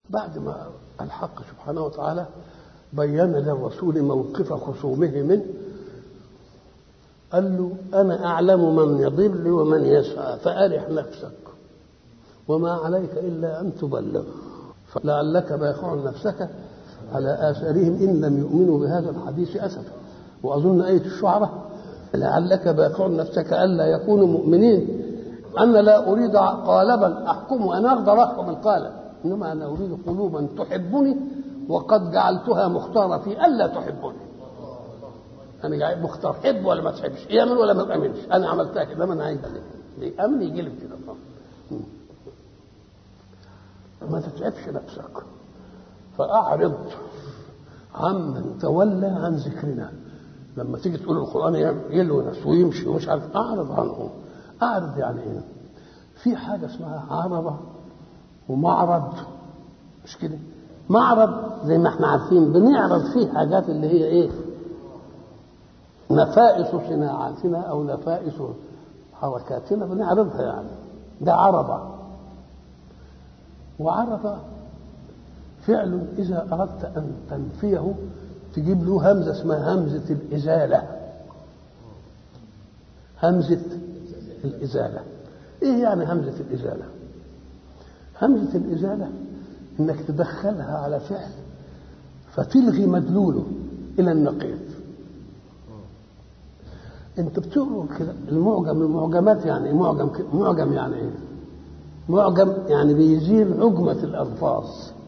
بعد ما الحق سبحانه وتعالى بين للرسول موقف خصومه منه قال له أنا أعلم من يضل ومن يسعى فأرح نفسك وما عليك إلا أن تبلغ فلعلك باخع نفسك على آثارهم إن لم يؤمنوا بهذا الحديث أسفا وأظن آية الشعراء لعلك باخع نفسك ألا يكونوا مؤمنين أنا لا أريد قالبا أحكم أنا أقدر أحكم القالب إنما أنا أريد قلوبا تحبني وقد جعلتها مختارة في ألا تحبني أنا جاي مختار حب ولا ما تحبش يأمن ولا ما تأمنش أنا عملتها كده ما أنا عايز ليه أمن يجي لك كده ما تتعبش نفسك فأعرض عمن تولى عن ذكرنا لما تيجي تقول القرآن يلوي نفسه ويمشي ومش عارف أعرض عنه أعرض يعني إيه؟ في حاجة اسمها عرضة ومعرض مش كده؟ معرض زي ما احنا عارفين بنعرض فيه حاجات اللي هي ايه؟ نفائس صناعاتنا او نفائس حركاتنا بنعرضها يعني ده عرض وعرض فعل اذا اردت ان تنفيه تجيب له همزه اسمها همزه الازاله همزه الازاله ايه يعني همزه الازاله همزه الازاله انك تدخلها على فعل فتلغي مدلوله الى النقيض انت بتقرا كده المعجم المعجمات يعني معجم معجم يعني ايه معجم يعني بيزيل عجمة الألفاظ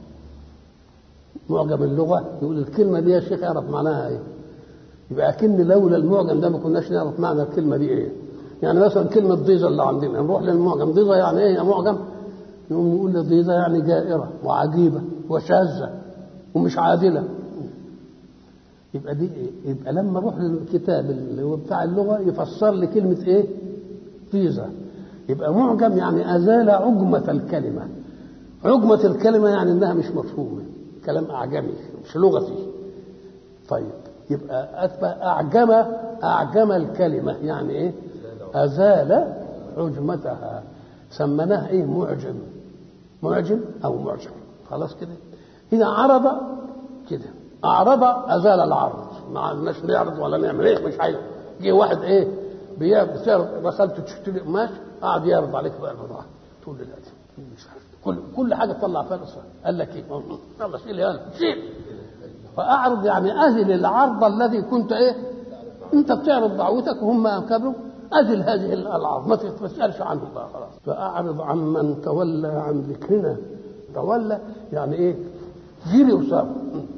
معجم اللغة يقول الكلمة دي يا شيخ اعرف معناها ايه يبقى أكن لولا المعجم ده ما كناش نعرف معنى الكلمة دي ايه يعني مثلا كلمة ضيزة اللي عندنا نروح للمعجم ضيزة يعني ايه يا معجم يقوم يقول لي ضيزة يعني جائرة وعجيبة وشاذة ومش عادلة يبقى دي إيه؟ يبقى لما اروح للكتاب اللي هو بتاع اللغه يفسر لي كلمه ايه؟ فيزا يبقى معجم يعني ازال عجمه الكلمه عجمه الكلمه يعني انها مش مفهومه كلام اعجمي مش لغتي طيب يبقى أتبع أعجم أعجم الكلمة يعني إيه؟ أزال عجمتها سميناها إيه؟ معجم معجم أو معجم خلاص كده إذا عرض كده أعرض أزال العرض ما عندناش نعرض ولا نعمل إيه مش عايز جه واحد إيه بيعرض دخلت تشتري قماش قعد يعرض عليك بقى البضاعة تقول له لا مش عارف كل كل حاجة تطلع فيها نصها قال لك إيه يلا شيل يلا شيل فأعرض يعني أزل العرض الذي كنت إيه أنت بتعرض دعوتك وهم كبروا أزل هذه العرض ما تسألش عنه بقى خلاص فأعرض عمن تولى عن ذكرنا تولى يعني إيه جري وساب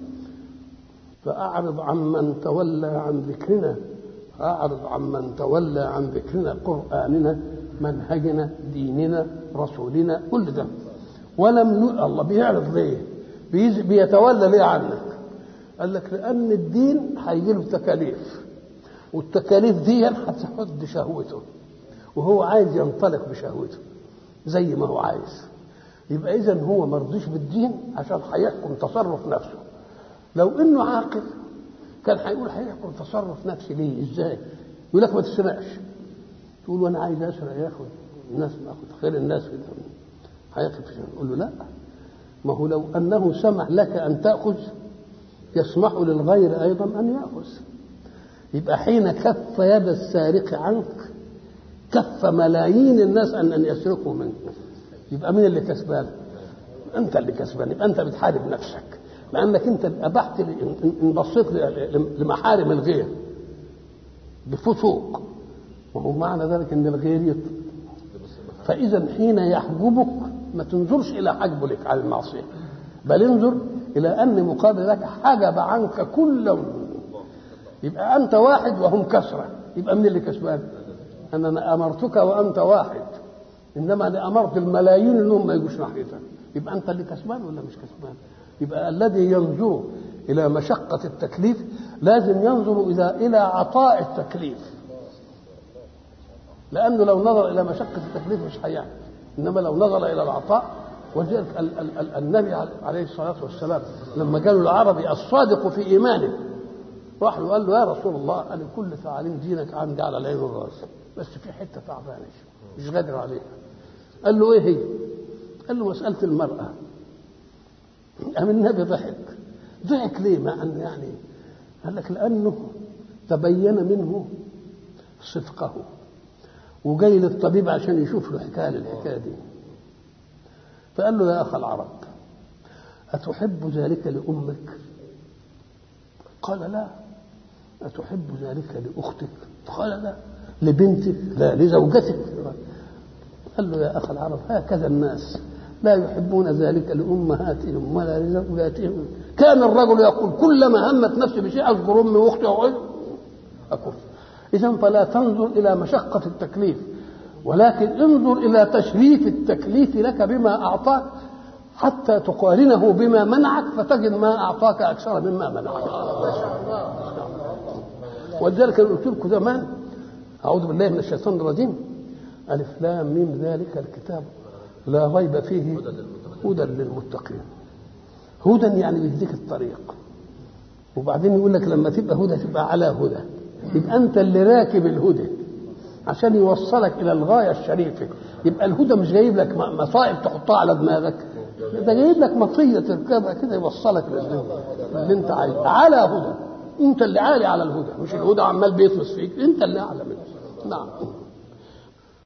فأعرض عمن تولى عن ذكرنا أعرض عمن تولى عن ذكرنا قرآننا منهجنا ديننا رسولنا كل ده ولم ن... الله بيعرض ليه بيز... بيتولى ليه عنك قال لك لأن الدين هيجي له تكاليف والتكاليف دي هتحد شهوته وهو عايز ينطلق بشهوته زي ما هو عايز يبقى إذا هو مرضيش بالدين عشان هيحكم تصرف نفسه لو انه عاقل كان هيقول هيحكم تصرف نفسي ليه ازاي يقول لك ما تسرقش تقول وانا عايز اسرق يا اخي الناس اخد خير الناس كده هيقف يقول له لا ما هو لو انه سمح لك ان تاخذ يسمح للغير ايضا ان ياخذ يبقى حين كف يد السارق عنك كف ملايين الناس ان ان يسرقوا منك يبقى مين اللي كسبان انت اللي كسبان يبقى انت بتحارب نفسك لانك انت ابحت ان بصيت لمحارم الغير بفسوق وهو معنى ذلك ان الغير يطلب فاذا حين يحجبك ما تنظرش الى حجبه لك على المعصيه بل انظر الى ان مقابل لك حجب عنك كل يبقى انت واحد وهم كسره يبقى من اللي كسبان انا امرتك وانت واحد انما انا امرت الملايين انهم ما يجوش ناحيتك يبقى انت اللي كسبان ولا مش كسبان يبقى الذي ينظر الى مشقه التكليف لازم ينظر الى الى عطاء التكليف لانه لو نظر الى مشقه التكليف مش هيعمل انما لو نظر الى العطاء ولذلك النبي عليه الصلاه والسلام لما قالوا العربي الصادق في ايمانه راح له قال له يا رسول الله انا كل تعاليم دينك عندي على العين والراس بس في حته تعبانه مش قادر عليها قال له ايه هي؟ قال له مساله المراه قام النبي ضحك ضحك ليه مع أن يعني قال لك لأنه تبين منه صدقه وجاي للطبيب عشان يشوف له حكايه للحكايه دي فقال له يا اخ العرب اتحب ذلك لامك قال لا اتحب ذلك لاختك قال لا لبنتك لا لزوجتك قال له يا اخ العرب هكذا الناس لا يحبون ذلك لامهاتهم ولا لزوجاتهم كان الرجل يقول كلما همت نفسي بشيء اذكر امي واختي اكف إذا فلا تنظر إلى مشقة التكليف ولكن انظر إلى تشريف التكليف لك بما أعطاك حتى تقارنه بما منعك فتجد ما أعطاك أكثر مما منعك ولذلك قلت لكم زمان أعوذ بالله من الشيطان الرجيم ألف لام ميم ذلك الكتاب لا ريب فيه هدى للمتقين هدى يعني يهديك الطريق وبعدين يقول لك لما تبقى هدى تبقى على هدى يبقى انت اللي راكب الهدى عشان يوصلك الى الغايه الشريفه يبقى الهدى مش جايب لك مصائب تحطها على دماغك ده جايب لك مطيه تركبها كده يوصلك اللي انت عايزه على هدى انت اللي عالي على الهدى مش الهدى عمال بيطمس فيك انت اللي اعلى منه نعم